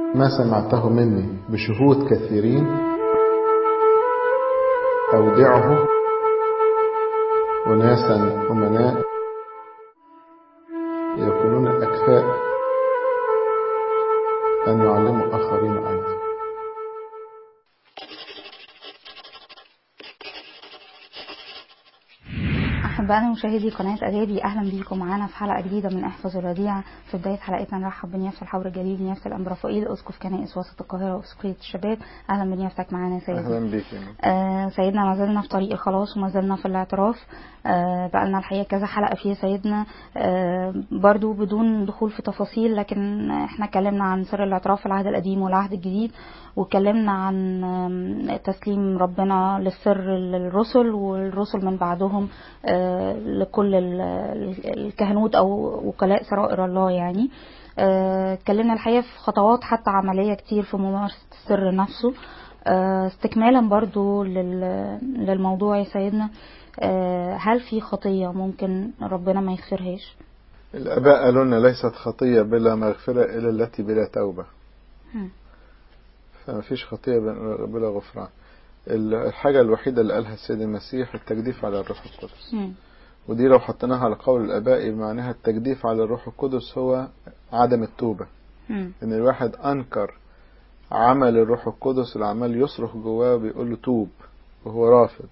ما سمعته مني بشهود كثيرين أودعه أناسا أمناء يكونون أكفاء أن يعلموا آخرين أيضا أحبائنا مشاهدي قناة أجابي أهلا بيكم معانا في حلقة جديدة من احفظ الوديعة في بداية حلقتنا نرحب بنيافة الحور الجليل نيافة الأنبا رفائيل أسقف كنائس وسط القاهرة وأسقفية الشباب أهلا بنيافتك معانا يا سيدي أهلا بك آه سيدنا ما زلنا في طريق الخلاص وما زلنا في الاعتراف آه بقالنا الحقيقة كذا حلقة فيها سيدنا آه برضو بدون دخول في تفاصيل لكن احنا اتكلمنا عن سر الاعتراف في العهد القديم والعهد الجديد واتكلمنا عن آم، تسليم ربنا للسر للرسل والرسل من بعدهم آه، لكل ال- ال- الكهنوت او وكلاء سرائر الله يعني آه، اتكلمنا الحقيقه في خطوات حتى عمليه كتير في ممارسه السر نفسه آه، استكمالا برضو لل- للموضوع يا سيدنا آه، هل في خطيه ممكن ربنا ما يغفرهاش الآباء قالوا لنا ليست خطية بلا مغفرة إلا التي بلا توبة مم. فما فيش خطية بلا غفران الحاجة الوحيدة اللي قالها السيد المسيح التجديف على الروح القدس مم. ودي لو حطيناها على قول الآباء معناها التجديف على الروح القدس هو عدم التوبة مم. إن الواحد أنكر عمل الروح القدس اللي عمال يصرخ جواه وبيقول له توب وهو رافض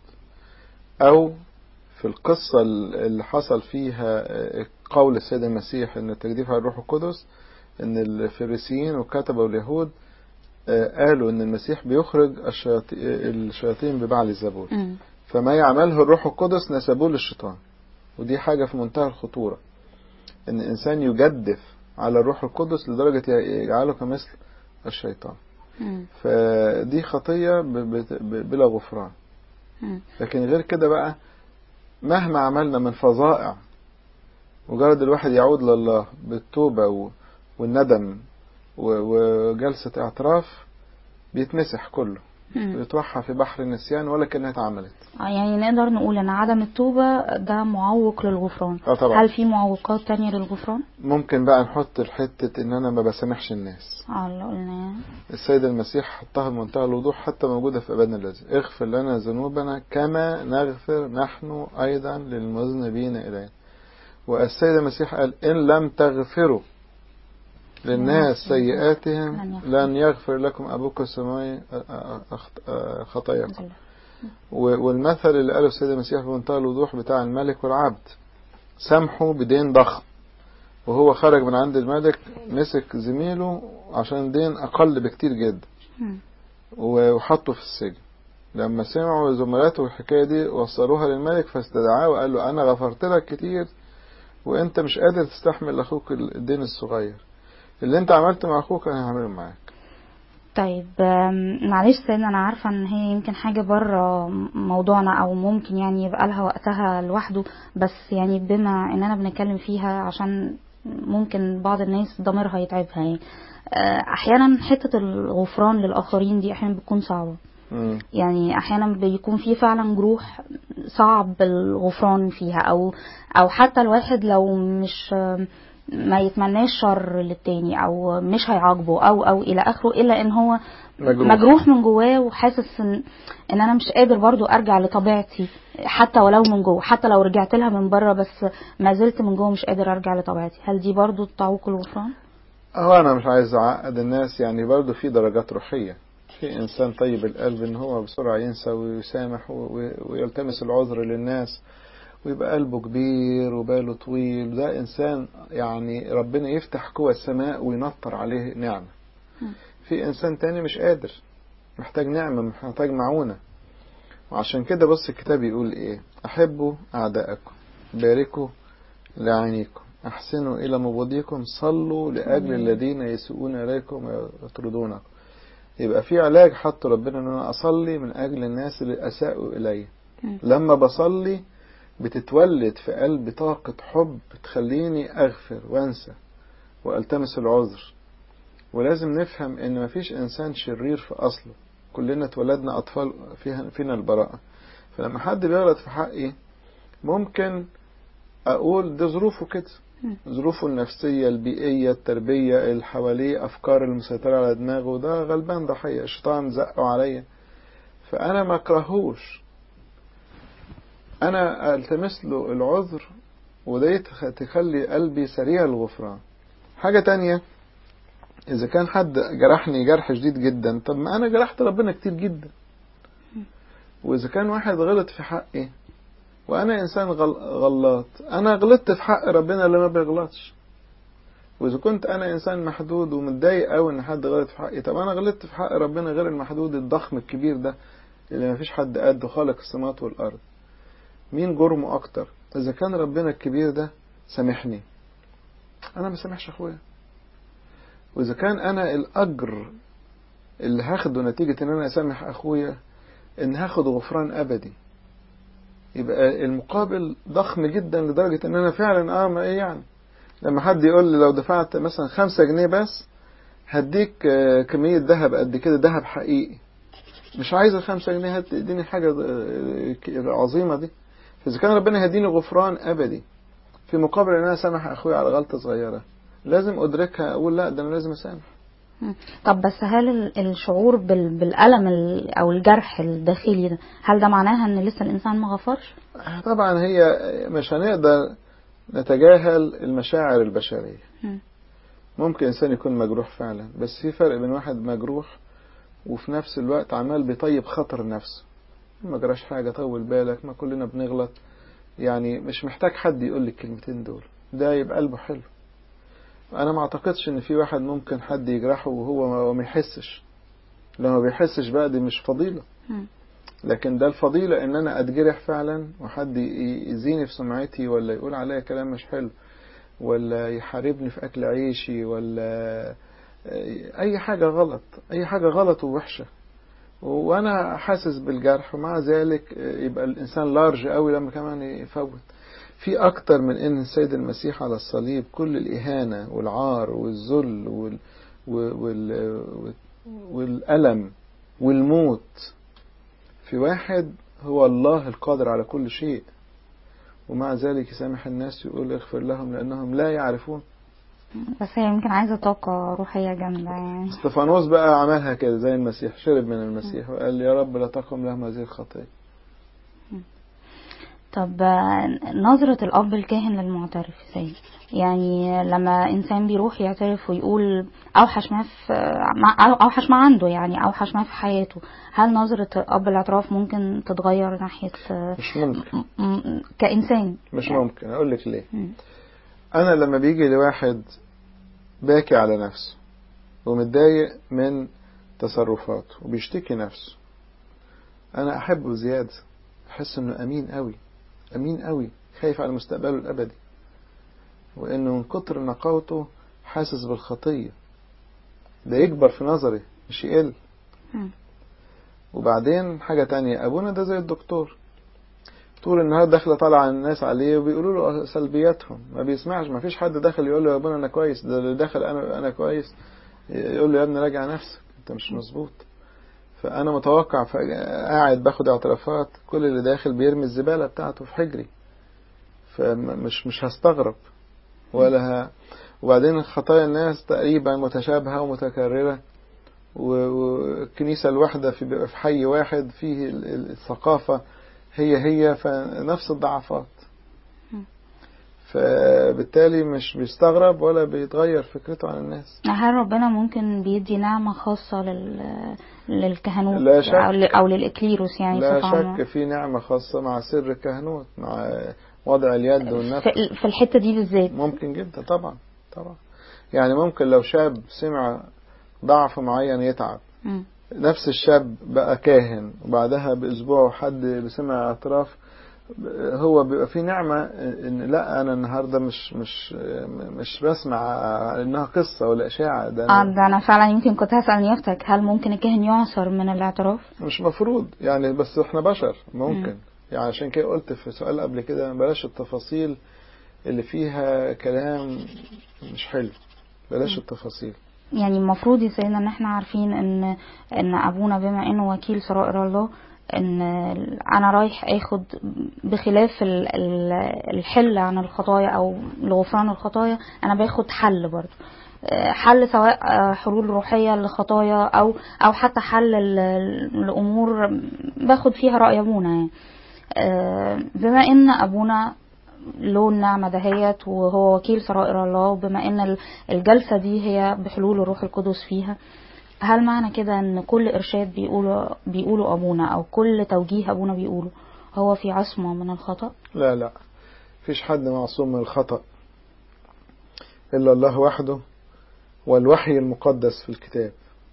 أو في القصة اللي حصل فيها قول السيد المسيح إن التجديف على الروح القدس إن الفريسيين والكتبة واليهود قالوا إن المسيح بيخرج الشياطي- الشياطين ببعل الزبور مم. فما يعمله الروح القدس نسبوه للشيطان ودي حاجة في منتهى الخطورة إن الإنسان يجدف على الروح القدس لدرجة يجعله كمثل الشيطان مم. فدي خطية ب- ب- ب- بلا غفران مم. لكن غير كده بقى مهما عملنا من فظائع مجرد الواحد يعود لله بالتوبة و- والندم و- وجلسة اعتراف بيتمسح كله مم. بيتوحى في بحر النسيان ولا كأنها اتعملت آه، يعني نقدر نقول ان عدم التوبة ده معوق للغفران اه طبعا هل في معوقات تانية للغفران؟ ممكن بقى نحط الحتة ان انا ما بسامحش الناس اه اللي قلنا السيد المسيح حطها بمنتهى الوضوح حتى موجودة في أبانا الذي اغفر لنا ذنوبنا كما نغفر نحن أيضا للمذنبين إلينا والسيد المسيح قال إن لم تغفروا للناس سيئاتهم لن يغفر لكم أبوكم السماوي أخط- خطاياكم و- والمثل اللي قاله السيد المسيح بمنتهى الوضوح بتاع الملك والعبد سامحوا بدين ضخم وهو خرج من عند الملك مسك زميله عشان دين أقل بكتير جدا مم. وحطه في السجن لما سمعوا زملاته الحكاية دي وصلوها للملك فاستدعاه وقال له أنا غفرت لك كتير وأنت مش قادر تستحمل لأخوك الدين الصغير اللي أنت عملته مع أخوك أنا هعمله معاك طيب آم، معلش سيدنا انا عارفه ان هي يمكن حاجه بره موضوعنا او ممكن يعني يبقى لها وقتها لوحده بس يعني بما اننا بنتكلم فيها عشان ممكن بعض الناس ضميرها يتعبها يعني آه، احيانا حته الغفران للاخرين دي احيانا بتكون صعبه مم. يعني احيانا بيكون في فعلا جروح صعب الغفران فيها او او حتى الواحد لو مش ما يتمناش شر للتاني او مش هيعاقبه او او الى اخره الا ان هو مجروح. مجروح من جواه وحاسس ان ان انا مش قادر برضو ارجع لطبيعتي حتى ولو من جوه حتى لو رجعت لها من بره بس ما زلت من جوه مش قادر ارجع لطبيعتي هل دي برضو تعوق الغفران هو أنا مش عايز أعقد الناس يعني برضو في درجات روحية في إنسان طيب القلب إن هو بسرعة ينسى ويسامح و- و- ويلتمس العذر للناس ويبقى قلبه كبير وباله طويل ده إنسان يعني ربنا يفتح قوى السماء وينطر عليه نعمة مم. في إنسان تاني مش قادر محتاج نعمة محتاج معونة وعشان كده بص الكتاب يقول إيه أحبوا أعداءكم باركوا لعينيكم أحسنوا إلى مبغضيكم صلوا لأجل الذين يسوءون إليكم ويطردونكم يبقى في علاج حط ربنا إن أنا أصلي من أجل الناس اللي أساءوا إلي مم. لما بصلي بتتولد في قلبي طاقة حب تخليني أغفر وأنسى وألتمس العذر ولازم نفهم إن مفيش إنسان شرير في أصله كلنا اتولدنا أطفال فيها فينا البراءة فلما حد بيغلط في حقي ممكن أقول ده ظروفه كده مم. ظروفه النفسية البيئية التربية اللي حواليه أفكار المسيطرة على دماغه ده غلبان ضحية الشيطان زقه عليا فأنا ما أكرهوش أنا ألتمس له العذر ودي تخ- تخلي قلبي سريع الغفران حاجة تانية إذا كان حد جرحني جرح شديد جدا طب ما أنا جرحت ربنا كتير جدا وإذا كان واحد غلط في حقي وأنا إنسان غل... غلط أنا غلطت في حق ربنا اللي ما بيغلطش وإذا كنت أنا إنسان محدود ومتضايق أوي إن حد غلط في حقي طب أنا غلطت في حق ربنا غير المحدود الضخم الكبير ده اللي ما فيش حد قده خالق السماوات والأرض مين جرمه أكتر إذا كان ربنا الكبير ده سامحني أنا ما سامحش أخويا وإذا كان أنا الأجر اللي هاخده نتيجة إن أنا أسامح أخويا إن هاخد غفران أبدي يبقى المقابل ضخم جدا لدرجة إن أنا فعلا أه ما إيه يعني لما حد يقول لي لو دفعت مثلا خمسة جنيه بس هديك آه، كمية ذهب قد كده ذهب حقيقي مش عايز الخمسة جنيه هات اديني حاجة آه، ك- عظيمة دي فإذا كان ربنا هيديني غفران أبدي في مقابل إن أنا أسامح أخويا على غلطة صغيرة لازم أدركها أقول لا ده أنا لازم أسامح مم. طب بس هل ال- الشعور بال- بالألم ال- أو الجرح الداخلي ده هل ده معناها إن لسه الإنسان ما غفرش؟ طبعا هي مش هنقدر نتجاهل المشاعر البشرية مم. ممكن إنسان يكون مجروح فعلا بس في فرق بين واحد مجروح وفي نفس الوقت عمال بيطيب خطر نفسه ما جراش حاجة طول بالك ما كلنا بنغلط يعني مش محتاج حد يقول لي الكلمتين دول ده يبقى قلبه حلو أنا ما أعتقدش إن في واحد ممكن حد يجرحه وهو ما, ما يحسش لو ما بيحسش بقى دي مش فضيلة مم. لكن ده الفضيلة ان انا اتجرح فعلا وحد ي- يزيني في سمعتي ولا يقول عليا كلام مش حلو ولا يحاربني في اكل عيشي ولا اي حاجة غلط اي حاجة غلط ووحشة وانا حاسس بالجرح ومع ذلك يبقى الانسان لارج قوي لما كمان يفوت في اكتر من ان السيد المسيح على الصليب كل الاهانة والعار والذل وال وال والالم والموت في واحد هو الله القادر على كل شيء ومع ذلك يسامح الناس يقول اغفر لهم لأنهم لا يعرفون بس هي يمكن عايزة طاقة روحية جامدة يعني استفانوس بقى عملها كده زي المسيح شرب من المسيح وقال يا رب لا تقم لهم هذه الخطية طب آه، نظرة الأب الكاهن للمعترف ازاي؟ يعني لما إنسان بيروح يعترف ويقول أوحش ما في مع- أو- أوحش ما عنده يعني أوحش ما في حياته هل نظرة أب الاعتراف ممكن تتغير ناحية آه، مش ممكن م- م- كإنسان مش يعني. ممكن أقول لك ليه مم. أنا لما بيجي لواحد باكي على نفسه ومتضايق من تصرفاته وبيشتكي نفسه أنا أحبه زيادة أحس إنه أمين قوي أمين قوي خايف على مستقبله الأبدي وإنه من كتر نقاوته حاسس بالخطية ده يكبر في نظري مش يقل مم. وبعدين حاجة تانية أبونا ده زي الدكتور طول النهار داخلة طالعة الناس عليه وبيقولوا له سلبياتهم ما بيسمعش ما فيش حد داخل يقول له يا ابونا أنا كويس ده اللي داخل أنا أنا كويس يقول له يا ابني راجع نفسك أنت مش مظبوط فأنا متوقع فجأة قاعد باخد اعترافات كل اللي داخل بيرمي الزبالة بتاعته في حجري فمش مش هستغرب ولا ه... وبعدين خطايا الناس تقريبا متشابهة ومتكررة و- والكنيسة الواحدة في بيبقى في حي واحد فيه ال- ال- الثقافة هي هي فنفس الضعفات مم. فبالتالي مش بيستغرب ولا بيتغير فكرته عن الناس هل ربنا ممكن بيدي نعمة خاصة لل... للكهنوت لا شك. أو, ل... أو للإكليروس يعني لا بصفة عامة؟ شك في نعمة خاصة مع سر الكهنوت مع وضع اليد والنفس في, في الحتة دي بالذات ممكن جدا طبعا طبعا يعني ممكن لو شاب سمع ضعف معين يتعب مم. نفس الشاب بقى كاهن وبعدها بأسبوع حد بسمع اعتراف هو بيبقى في نعمة ان لا انا النهاردة مش مش مش بسمع انها قصة ولا اشاعة ده اه أنا ده انا فعلا يمكن كنت هسأل نيافتك هل ممكن الكاهن يعصر من الاعتراف؟ مش مفروض يعني بس احنا بشر ممكن يعني عشان كده قلت في سؤال قبل كده بلاش التفاصيل اللي فيها كلام مش حلو بلاش التفاصيل يعني المفروض يا سيدنا ان احنا عارفين ان ان ابونا بما انه وكيل سرائر الله ان انا رايح اخد بخلاف ال- ال- الحل عن الخطايا او لغفران الخطايا انا باخد حل برضه آه، حل سواء آه، حلول روحية لخطايا أو أو حتى حل ل- لأمور باخد فيها رأي أبونا يعني آه، بما إن أبونا له النعمة دهيت وهو وكيل سرائر الله وبما إن ال- الجلسة دي هي بحلول الروح القدس فيها هل معنى كده إن كل إرشاد بيقوله بيقوله أبونا أو كل توجيه أبونا بيقوله هو في عصمة من الخطأ؟ لا لا فيش حد معصوم من الخطأ إلا الله وحده والوحي المقدس في الكتاب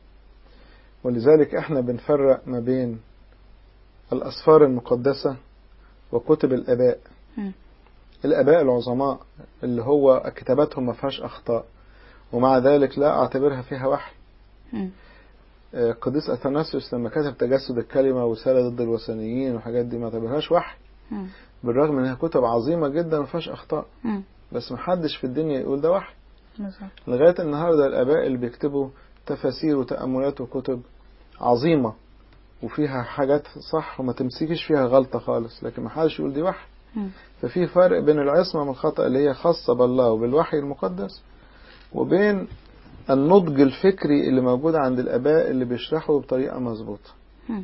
ولذلك احنا بنفرق ما بين الأسفار المقدسة وكتب الآباء مم. الآباء العظماء اللي هو كتاباتهم ما فيهاش أخطاء ومع ذلك لا أعتبرها فيها وحي مم. آه، قديس أثناسيوس لما كتب تجسد الكلمة ورسالة ضد الوثنيين والحاجات دي ما اعتبرهاش وحي مم. بالرغم انها كتب عظيمة جدا ما فيهاش أخطاء مم. بس محدش في الدنيا يقول ده وحي بالظبط لغاية النهاردة الآباء اللي بيكتبوا تفاسير وتأملات وكتب عظيمة وفيها حاجات صح وما تمسكش فيها غلطة خالص لكن ما حدش يقول دي وحي مم. ففي فرق بين العصمة من الخطأ اللي هي خاصة بالله وبالوحي المقدس وبين النضج الفكري اللي موجود عند الآباء اللي بيشرحوا بطريقة مظبوطة مم.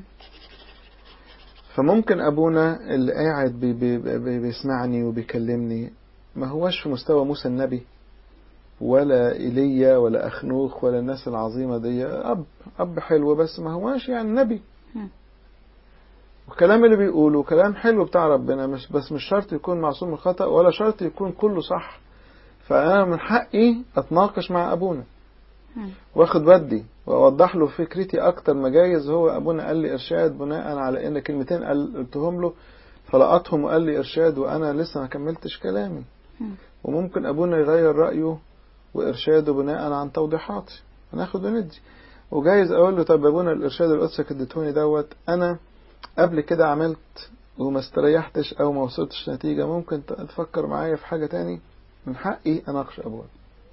فممكن أبونا اللي قاعد بي بي بي بيسمعني وبيكلمني ما هوش في مستوى موسى النبي ولا إيليا ولا أخنوخ ولا الناس العظيمة دي أب أب حلو بس ما هوش يعني نبي مم. والكلام اللي بيقوله كلام حلو بتاع ربنا مش بس مش شرط يكون معصوم من الخطأ ولا شرط يكون كله صح فأنا من حقي أتناقش مع أبونا مم. واخد ودي واوضح له فكرتي اكتر ما جايز هو ابونا قال لي ارشاد بناء على ان كلمتين قال قلتهم له فلقطهم وقال لي ارشاد وانا لسه ما كملتش كلامي مم. وممكن ابونا يغير رايه وارشاده بناء عن توضيحاتي هناخد وندي وجايز اقول له طب يا ابونا الارشاد اللي قدسك اديتوني دوت انا قبل كده عملت وما استريحتش او ما وصلتش نتيجه ممكن تفكر معايا في حاجه تاني من حقي اناقش ابونا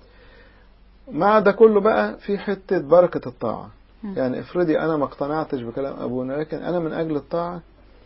مع ده كله بقى في حتة بركة الطاعة مم. يعني افرضي أنا ما اقتنعتش بكلام أبونا لكن أنا من أجل الطاعة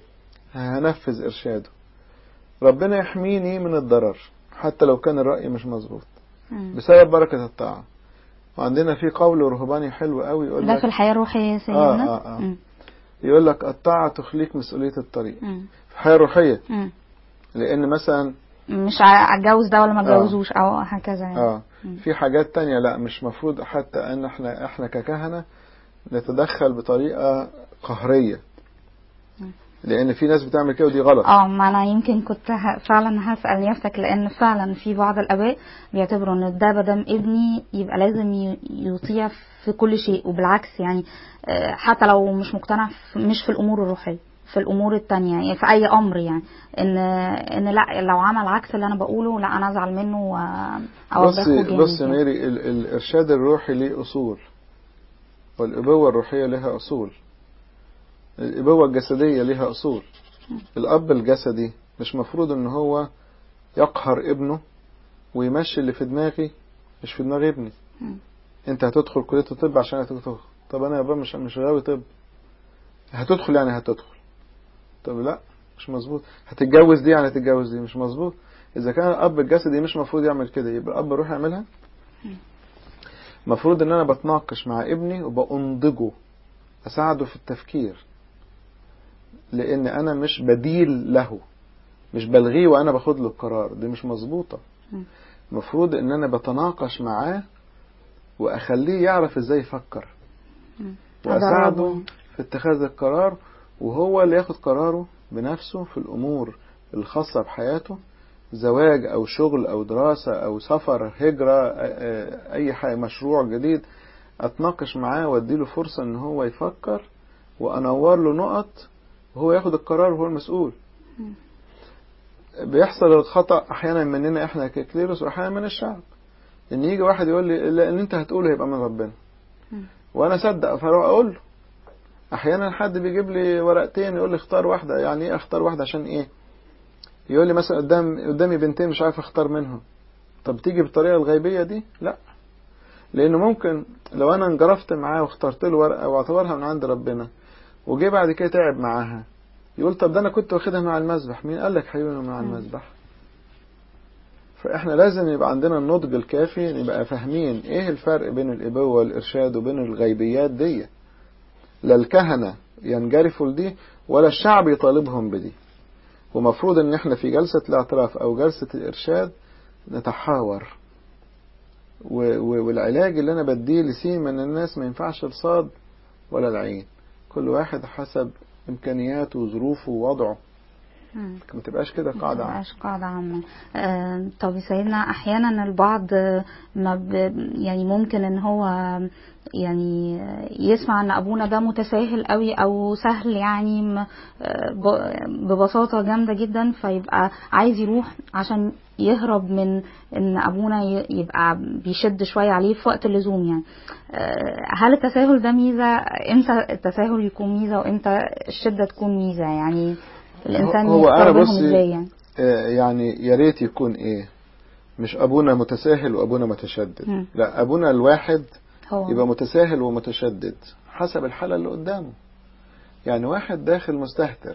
هنفذ إرشاده ربنا يحميني من الضرر حتى لو كان الرأي مش مظبوط مم. بسبب بركة الطاعة وعندنا في قول رهباني حلو قوي يقول ده في لك الحياة الروحية يا سيدنا آه، آه. مم. يقول لك الطاعة تخليك مسؤولية الطريق مم. في الحياة الروحية مم. لأن مثلا مش ع- اتجوز ده ولا ما آه. اتجوزوش او هكذا يعني اه مم. في حاجات تانية لا مش مفروض حتى ان احنا احنا ككهنة نتدخل بطريقة قهرية مم. لان في ناس بتعمل كده ودي غلط اه ما انا يمكن كنت ه- فعلا هسأل نفسك لان فعلا في بعض الاباء بيعتبروا ان ده مادام ابني يبقى لازم ي- يطيع في كل شيء وبالعكس يعني آه، حتى لو مش مقتنع في مش في الامور الروحية في الامور التانية يعني في اي امر يعني ان ان لا لو عمل عكس اللي انا بقوله لا انا ازعل منه واوضحه بصي جامد بصي يعني. ميري ال- الارشاد الروحي ليه اصول والابوة الروحية لها اصول الابوة الجسدية لها اصول الاب الجسدي مش مفروض ان هو يقهر ابنه ويمشي اللي في دماغي مش في دماغ ابني مم. انت هتدخل كلية الطب عشان هتدخل طب انا يا بابا مش مش غاوي طب هتدخل يعني هتدخل طب لا مش مظبوط هتتجوز دي يعني هتتجوز دي مش مظبوط اذا كان الاب الجسدي مش مفروض يعمل كده يبقى الاب يروح يعملها المفروض ان انا بتناقش مع ابني وبأنضجه اساعده في التفكير لان انا مش بديل له مش بلغيه وانا باخد له القرار دي مش مظبوطه مم. المفروض ان انا بتناقش معاه واخليه يعرف ازاي يفكر مم. واساعده أدربه. في اتخاذ القرار وهو اللي ياخد قراره بنفسه في الامور الخاصه بحياته زواج او شغل او دراسه او سفر هجره آ- آ- اي حاجه مشروع جديد اتناقش معاه واديله فرصه ان هو يفكر وانور له نقط وهو ياخد القرار وهو المسؤول مم. بيحصل الخطأ أحيانا مننا إحنا ككليروس وأحيانا من الشعب إن يجي واحد يقول لي لا اللي أنت هتقوله هيبقى من ربنا مم. وأنا أصدق فأروح أقول له أحيانا حد بيجيب لي ورقتين يقول لي اختار واحدة يعني إيه أختار واحدة عشان إيه يقول لي مثلا قدام قدامي بنتين مش عارف أختار منهم طب تيجي بالطريقة الغيبية دي لا لأنه ممكن لو أنا انجرفت معاه واخترت له ورقة واعتبرها من عند ربنا وجه بعد كده تعب معاها يقول طب ده انا كنت واخدها مع المذبح مين قال لك حبيبي مع مم. المذبح فاحنا لازم يبقى عندنا النضج الكافي نبقى فاهمين ايه الفرق بين الابوه والارشاد وبين الغيبيات دي لا الكهنه ينجرفوا لدي ولا الشعب يطالبهم بدي ومفروض ان احنا في جلسه الاعتراف او جلسه الارشاد نتحاور و- و- والعلاج اللي انا بديه لسين من الناس ما ينفعش الصاد ولا العين كل واحد حسب امكانياته وظروفه ووضعه مم. ما تبقاش كده قاعده عامة. مبقاش قاعدة عامة آه، طب يا سيدنا أحيانا البعض آه، ما ب... يعني ممكن إن هو آه، يعني آه، يسمع إن أبونا ده متساهل قوي أو سهل يعني م- آه، ب- ببساطة جامدة جدا فيبقى عايز يروح عشان يهرب من إن أبونا ي- يبقى بيشد شوية عليه في وقت اللزوم يعني آه، هل التساهل ده ميزة امتى التساهل يكون ميزة وامتى الشدة تكون ميزة يعني الإنسان هو أنا يختار بينهم بصي- ازاي يعني آه، يعني يا ريت يكون ايه مش ابونا متساهل وابونا متشدد مم. لا ابونا الواحد هو يبقى متساهل ومتشدد حسب الحالة اللي قدامه يعني واحد داخل مستهتر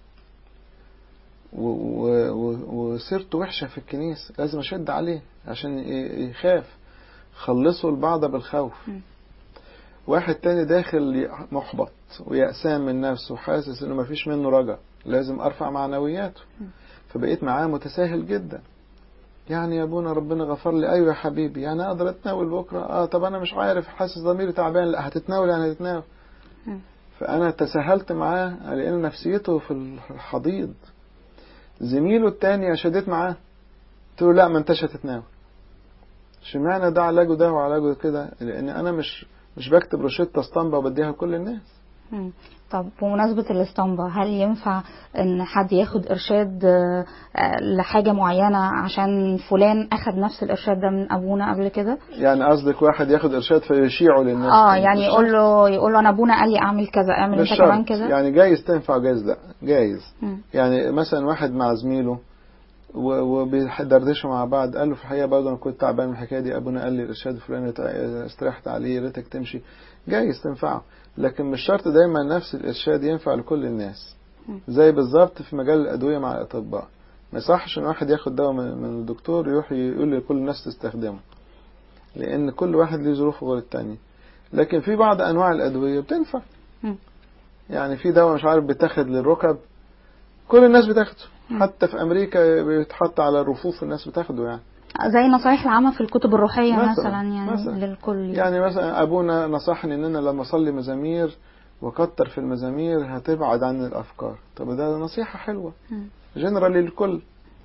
و- و- و- وسيرته وحشة في الكنيسة لازم أشد عليه عشان ي- يخاف خلصوا البعض بالخوف مم. واحد تاني داخل ي- محبط ويأسان من نفسه وحاسس انه مفيش منه رجا لازم ارفع معنوياته مم. فبقيت معاه متساهل جدا يعني يا ابونا ربنا غفر لي ايوه يا حبيبي يعني اقدر اتناول بكره اه طب انا مش عارف حاسس ضميري تعبان لا هتتناول يعني هتتناول مم. فانا تساهلت معاه لان نفسيته في الحضيض زميله التاني شديت معاه قلت له لا ما انتش هتتناول اشمعنى ده علاجه ده وعلاجه كده لان انا مش مش بكتب روشته اسطمبه وبديها لكل الناس مم. طب بمناسبة الاسطمبة هل ينفع ان حد ياخد ارشاد آه، آه، لحاجة معينة عشان فلان اخد نفس الارشاد ده من ابونا قبل كده يعني قصدك واحد ياخد ارشاد فيشيعه للناس اه يعني مش يقول شرط. له يقول له انا ابونا قال لي اعمل كذا اعمل مش انت كمان شرط كذا يعني جايز تنفع جايز لا جايز مم. يعني مثلا واحد مع زميله و- وبيدردشوا مع بعض قال له في الحقيقه برضه انا كنت تعبان من الحكايه دي ابونا قال لي الارشاد الفلاني تع- استريحت عليه يا ريتك تمشي جايز تنفعه لكن مش شرط دايما نفس الارشاد ينفع لكل الناس مم. زي بالظبط في مجال الادويه مع الاطباء ما يصحش ان واحد ياخد دواء من من الدكتور يروح يقول لكل الناس تستخدمه لان كل واحد ليه ظروفه غير التاني لكن في بعض انواع الادويه بتنفع مم. يعني في دواء مش عارف بيتاخد للركب كل الناس بتاخده مم. حتى في امريكا بيتحط على الرفوف الناس بتاخده يعني زي نصايح العامة في الكتب الروحية مثلاً- مثلا, يعني مثلاً. للكل يعني مثلا ابونا نصحني ان انا لما اصلي مزامير وكتر في المزامير هتبعد عن الافكار طب ده نصيحه حلوه مم. جنرالي للكل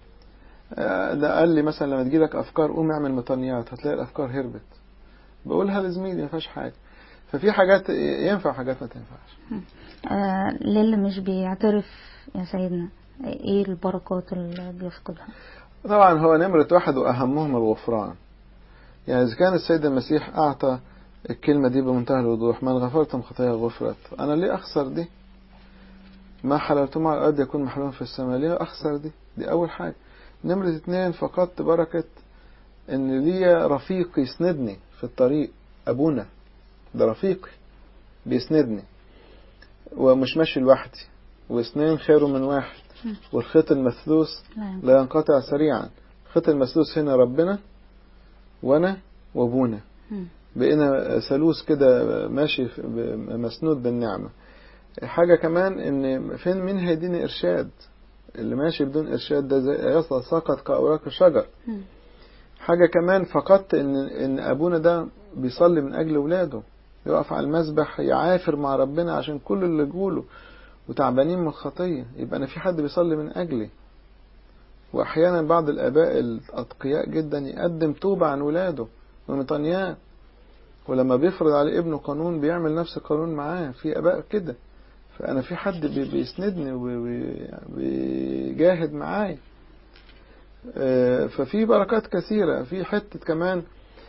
آه، ده قال لي مثلا لما تجيلك افكار قوم اعمل مطنيات هتلاقي الافكار هربت بقولها لزميلي ما فيهاش حاجه ففي حاجات ينفع حاجات ما تنفعش آه للي مش بيعترف يا سيدنا ايه البركات اللي بيفقدها طبعا هو نمرة واحد وأهمهم الغفران يعني إذا كان السيد المسيح أعطى الكلمة دي بمنتهى الوضوح من غفرتم خطايا غفرت أنا ليه أخسر دي ما حللتم على الأرض يكون محلول في السماء ليه أخسر دي دي أول حاجة نمرة اتنين فقدت بركة إن ليا رفيق يسندني في الطريق أبونا ده رفيقي بيسندني ومش ماشي لوحدي واثنين خير من واحد مم. والخيط المثلوث لا لا ينقطع سريعا خط المثلوث هنا ربنا وانا وابونا مم. بقينا ثالوث كده ماشي في- مسنود بالنعمة حاجة كمان ان فين مين هيديني ارشاد اللي ماشي بدون ارشاد ده زي يصل سقط كأوراق الشجر مم. حاجة كمان فقدت ان ان ابونا ده بيصلي من اجل ولاده يقف على المسبح يعافر مع ربنا عشان كل اللي جوله وتعبانين من الخطية يبقى انا في حد بيصلي من اجلي واحيانا بعض الاباء الاتقياء جدا يقدم توبة عن ولاده ومطنياه ولما بيفرض عليه ابنه قانون بيعمل نفس القانون معاه في اباء كده فانا في حد بي- بيسندني وبيجاهد معايا آه، ففي بركات كثيرة في حتة كمان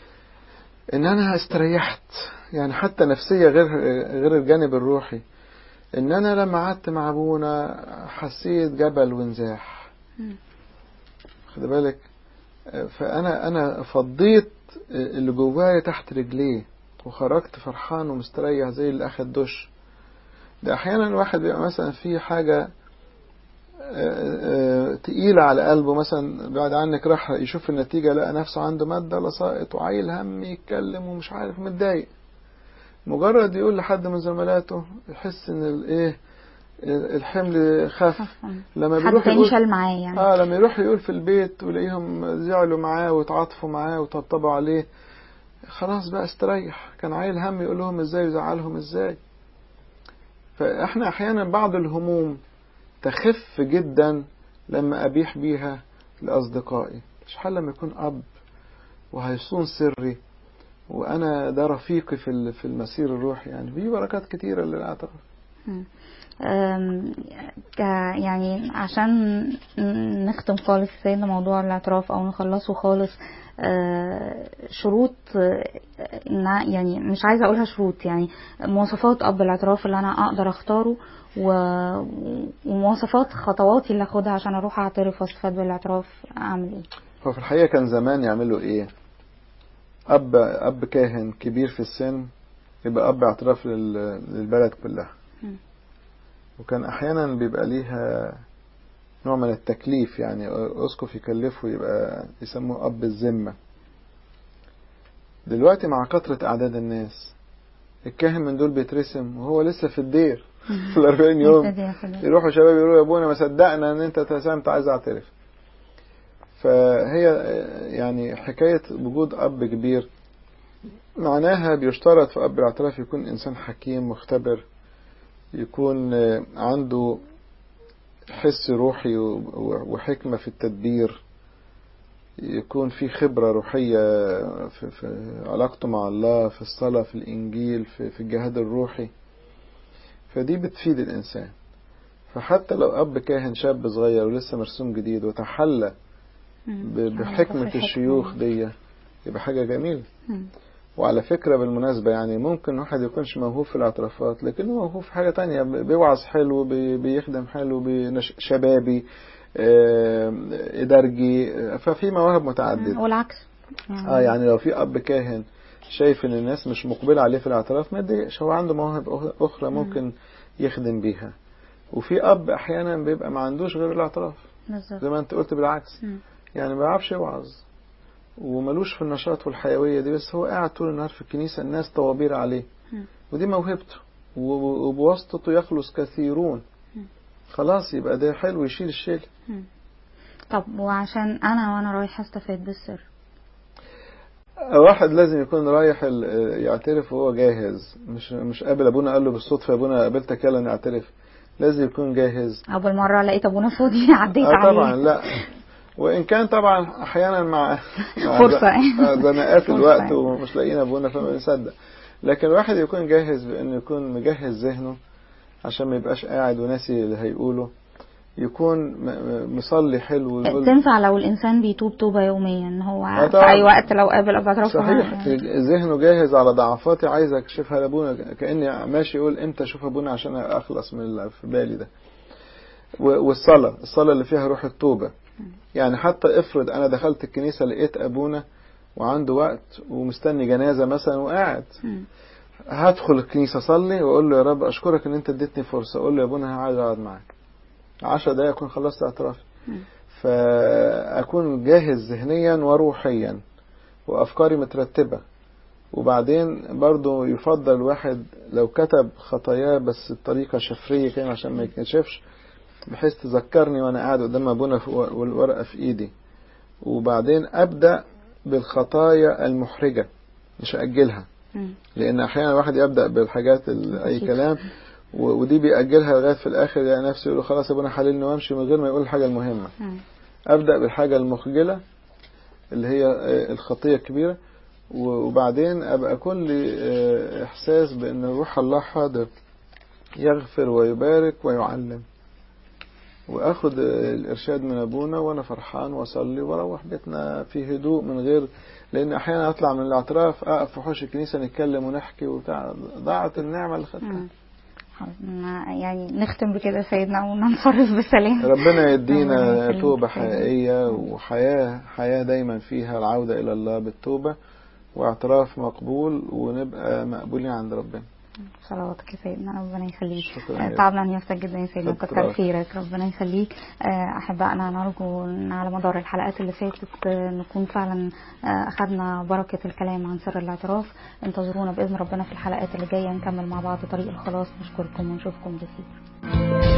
ان انا استريحت يعني حتى نفسية غير غير الجانب الروحي ان انا لما قعدت مع ابونا حسيت جبل وانزاح مم. خد بالك آه، فانا انا فضيت اللي جوايا تحت رجليه وخرجت فرحان ومستريح زي اللي اخد دش ده احيانا الواحد بيبقى مثلا في حاجة آه، آه، تقيلة على قلبه مثلا بعد عنك راح يشوف النتيجة لقى نفسه عنده مادة لصائط وعايل هم يتكلم ومش عارف متضايق مجرد يقول لحد من زملاته يحس ان الايه الحمل خف لما حد بيروح تاني يقول شال معاه يعني اه لما يروح يقول في البيت ويلاقيهم زعلوا معاه وتعاطفوا معاه وطبطبوا عليه خلاص بقى استريح كان عايل هم يقول لهم ازاي ويزعلهم ازاي فاحنا احيانا بعض الهموم تخف جدا لما ابيح بيها لاصدقائي مش حال لما يكون اب وهيصون سري وانا ده رفيقي في ال- في المسير الروحي يعني في بركات كتيره للاعتراف أم، ك- يعني عشان نختم خالص سيدنا موضوع الاعتراف او نخلصه خالص آه، شروط آه، إن- يعني مش عايزه اقولها شروط يعني مواصفات اب الاعتراف اللي انا اقدر اختاره و- ومواصفات خطواتي اللي اخدها عشان اروح اعترف واستفاد بالاعتراف اعمل ايه هو في الحقيقة كان زمان يعملوا ايه اب اب كاهن كبير في السن يبقى اب اعتراف لل- للبلد كلها مم. وكان احيانا بيبقى ليها نوع من التكليف يعني اسقف يكلفه يبقى يسموه اب الذمة دلوقتي مع كثرة اعداد الناس الكاهن من دول بيترسم وهو لسه في الدير في الأربعين يوم يبتدي ياخد- يروحوا شباب يقولوا يا ابونا ما صدقنا ان انت تسامت عايز اعترف فهي يعني حكاية وجود اب كبير معناها بيشترط في اب الاعتراف يكون انسان حكيم مختبر يكون عنده حس روحي وحكمة في التدبير يكون في خبرة روحية في, في علاقته مع الله في الصلاة في الإنجيل في, في الجهاد الروحي فدي بتفيد الإنسان فحتى لو أب كاهن شاب صغير ولسه مرسوم جديد وتحلى مم. ب- بحكمة الحكمة. الشيوخ دي يبقى حاجة جميلة مم. وعلى فكرة بالمناسبة يعني ممكن واحد يكونش موهوب في الاعترافات لكنه موهوب في حاجة تانية بيوعظ حلو بي- بيخدم حلو بينش- شبابي آه، إدارجي آه، ففي مواهب متعددة والعكس اه يعني لو في اب كاهن شايف ان الناس مش مقبلة عليه في الاعتراف ما يتضايقش هو عنده مواهب أخ- اخرى ممكن يخدم بيها وفي اب احيانا بيبقى ما عندوش غير الاعتراف بالظبط زي ما انت قلت بالعكس مم. يعني ما بيعرفش يوعظ وملوش في النشاط والحيوية دي بس هو قاعد طول النهار في الكنيسة الناس طوابير عليه مم. ودي موهبته و- وبواسطته يخلص كثيرون مم. خلاص يبقى ده حلو يشيل الشيل مم. طب وعشان انا وانا رايحه استفاد بالسر واحد لازم يكون رايح ال- يعترف وهو جاهز مش مش قابل ابونا قال له بالصدفه يا ابونا قابلتك يلا نعترف لازم يكون جاهز اول مره لقيت ابونا فاضي عديت اه عليه طبعا لا وان كان طبعا احيانا مع مع فرصة. ز- آه، زنقات فرصة. الوقت ومش لاقيين ابونا فما بنصدق لكن الواحد يكون جاهز بانه يكون مجهز ذهنه عشان ما يبقاش قاعد وناسي اللي هيقوله يكون م- م- مصلي حلو ويقول تنفع لو الانسان بيتوب توبه يوميا ان هو آه في طبعا. اي وقت لو قابل ابو اعتراف صحيح ذهنه جاهز على ضعفاتي عايز اكشفها لابونا كاني ماشي يقول امتى اشوف ابونا عشان اخلص من اللي في بالي ده و- والصلاه الصلاه اللي فيها روح التوبه يعني حتى افرض انا دخلت الكنيسه لقيت ابونا وعنده وقت ومستني جنازه مثلا وقاعد مم. هدخل الكنيسه اصلي واقول له يا رب اشكرك ان انت اديتني فرصه اقول له يا ابونا عايز اقعد معاك عشر دقايق اكون خلصت اعترافي مم. فاكون جاهز ذهنيا وروحيا وافكاري مترتبه وبعدين برضو يفضل الواحد لو كتب خطاياه بس بطريقه شفريه كده عشان ما يتكشفش بحيث تذكرني وانا قاعد قدام ابونا في- والورقه في ايدي وبعدين ابدا بالخطايا المحرجه مش اجلها مم. لان احيانا الواحد يبدا بالحاجات ال- اي بسيطة. كلام و- ودي بيأجلها لغايه في الاخر يلاقي نفسه يقول له خلاص يا ابونا حللني وامشي من غير ما يقول الحاجه المهمه مم. ابدا بالحاجه المخجله اللي هي آه، الخطيه الكبيره و- وبعدين ابقى كل آه، احساس بان روح الله حاضر يغفر ويبارك ويعلم واخد آه، الارشاد من ابونا وانا فرحان واصلي واروح بيتنا في هدوء من غير لان احيانا اطلع من الاعتراف اقف في حوش الكنيسه نتكلم ونحكي وبتاع ضاعت النعمه اللي خدتها مم. خلاص، ما- يعني نختم بكده سيدنا وننصرف بسلام ربنا ربنا يدينا يخليك. توبة حقيقية وحياة حياة دايما فيها العودة إلى الله بالتوبة واعتراف مقبول ونبقى مقبولين عند ربنا صلواتك يا سيدنا ربنا يخليك شكراً آه، يا تعبنا نفسك جدا يا سيدنا شكراً. كتر خيرك ربنا يخليك آه، احبائنا نرجو ان على مدار الحلقات اللي فاتت آه، نكون فعلا آه، اخذنا بركه الكلام عن سر الاعتراف انتظرونا باذن ربنا في الحلقات اللي جايه نكمل مع بعض طريق الخلاص نشكركم ونشوفكم بخير